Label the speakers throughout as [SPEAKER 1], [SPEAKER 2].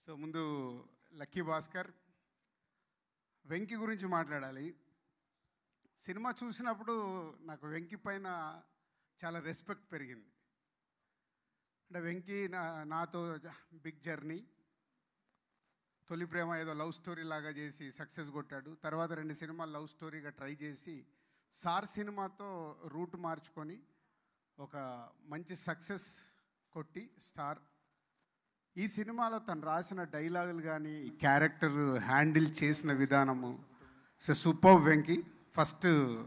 [SPEAKER 1] so ముందు lucky Bhaskar Venky గురించి మాట్లాడాలి సినిమా చూసినప్పుడు నాకు వెంకి పైన చాలా రెస్పెక్ట్ పెరిగింది అంటే వెంకి నా నాతో బిగ్ జర్నీ తొలి ప్రేమ ఏదో లవ్ స్టోరీ లాగా చేసి సక్సెస్ కొట్టాడు తర్వాత రెండు సినిమాలు లవ్ స్టోరీగా ట్రై చేసి సార్ సినిమాతో రూట్ మార్చుకొని ఒక మంచి సక్సెస్ కొట్టి స్టార్ ఈ సినిమాలో తను రాసిన డైలాగులు కానీ ఈ క్యారెక్టర్ హ్యాండిల్ చేసిన విధానము so super Venky first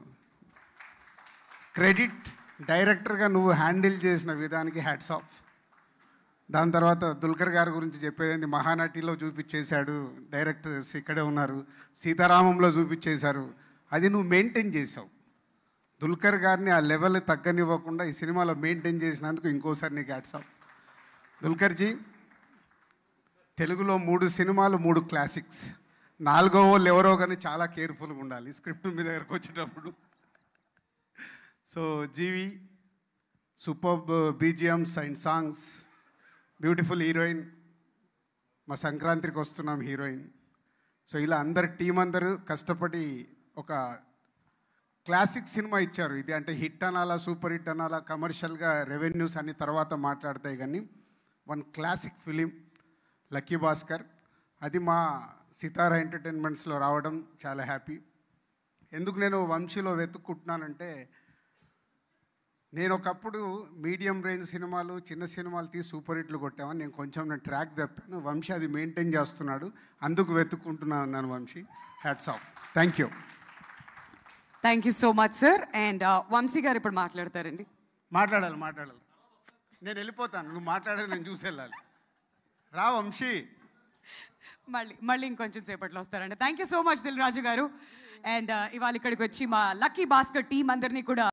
[SPEAKER 1] credit డైరెక్టర్గా నువ్వు హ్యాండిల్ చేసిన విధానికి హ్యాట్స్ ఆఫ్ దాని తర్వాత దుల్కర్ గారి గురించి చెప్పేది మహానటిలో చూపించేశాడు డైరెక్టర్స్ ఇక్కడే ఉన్నారు సీతారామంలో చూపించేశారు అది నువ్వు మెయింటైన్ చేసావు దుల్కర్ గారిని ఆ లెవెల్ తగ్గనివ్వకుండా ఈ సినిమాలో మెయింటైన్ చేసినందుకు ఇంకోసారి నీకు హ్యాట్స్ ఆఫ్ దుల్కర్జీ తెలుగులో మూడు సినిమాలు మూడు క్లాసిక్స్ నాలుగో వాళ్ళు ఎవరో కానీ చాలా కేర్ఫుల్గా ఉండాలి స్క్రిప్ట్ మీ దగ్గరకు వచ్చేటప్పుడు so GV super BGMs and songs beautiful heroine మా సంక్రాంతికి వస్తున్నాం హీరోయిన్ సో ఇలా అందరు టీం అందరూ కష్టపడి ఒక క్లాసిక్ సినిమా ఇచ్చారు ఇది అంటే హిట్ అనాలా సూపర్ హిట్ అనాలా కమర్షియల్గా రెవెన్యూస్ అన్ని తర్వాత మాట్లాడతాయి కానీ one classic film Lucky Bhaskar అది మా సితారా ఎంటర్టైన్మెంట్స్లో రావడం చాలా హ్యాపీ ఎందుకు నేను వంశీలో వెతుక్కుంటున్నానంటే నేను ఒకప్పుడు మీడియం రేంజ్ సినిమాలు చిన్న సినిమాలు తీసి సూపర్ హిట్లు కొట్టామని నేను కొంచెం నేను ట్రాక్ తప్పాను వంశీ అది మెయింటైన్ చేస్తున్నాడు అందుకు వెతుక్కుంటున్నాను అన్నాను Vamshi hats off thank you
[SPEAKER 2] thank you so much sir and Vamshi garu ఇప్పుడు మాట్లాడతారండి
[SPEAKER 1] మాట్లాడాలి మాట్లాడాలి నేను వెళ్ళిపోతాను నువ్వు మాట్లాడేది నేను చూసి వెళ్ళాలి రా వంశీ
[SPEAKER 2] మళ్ళీ మళ్ళీ ఇంకొంచెం సేపట్లో వస్తారండి thank you so much Dil Raju garu and ఇవాళ ఇక్కడికి వచ్చి మా లక్కీ భాస్కర్ టీం అందరినీ కూడా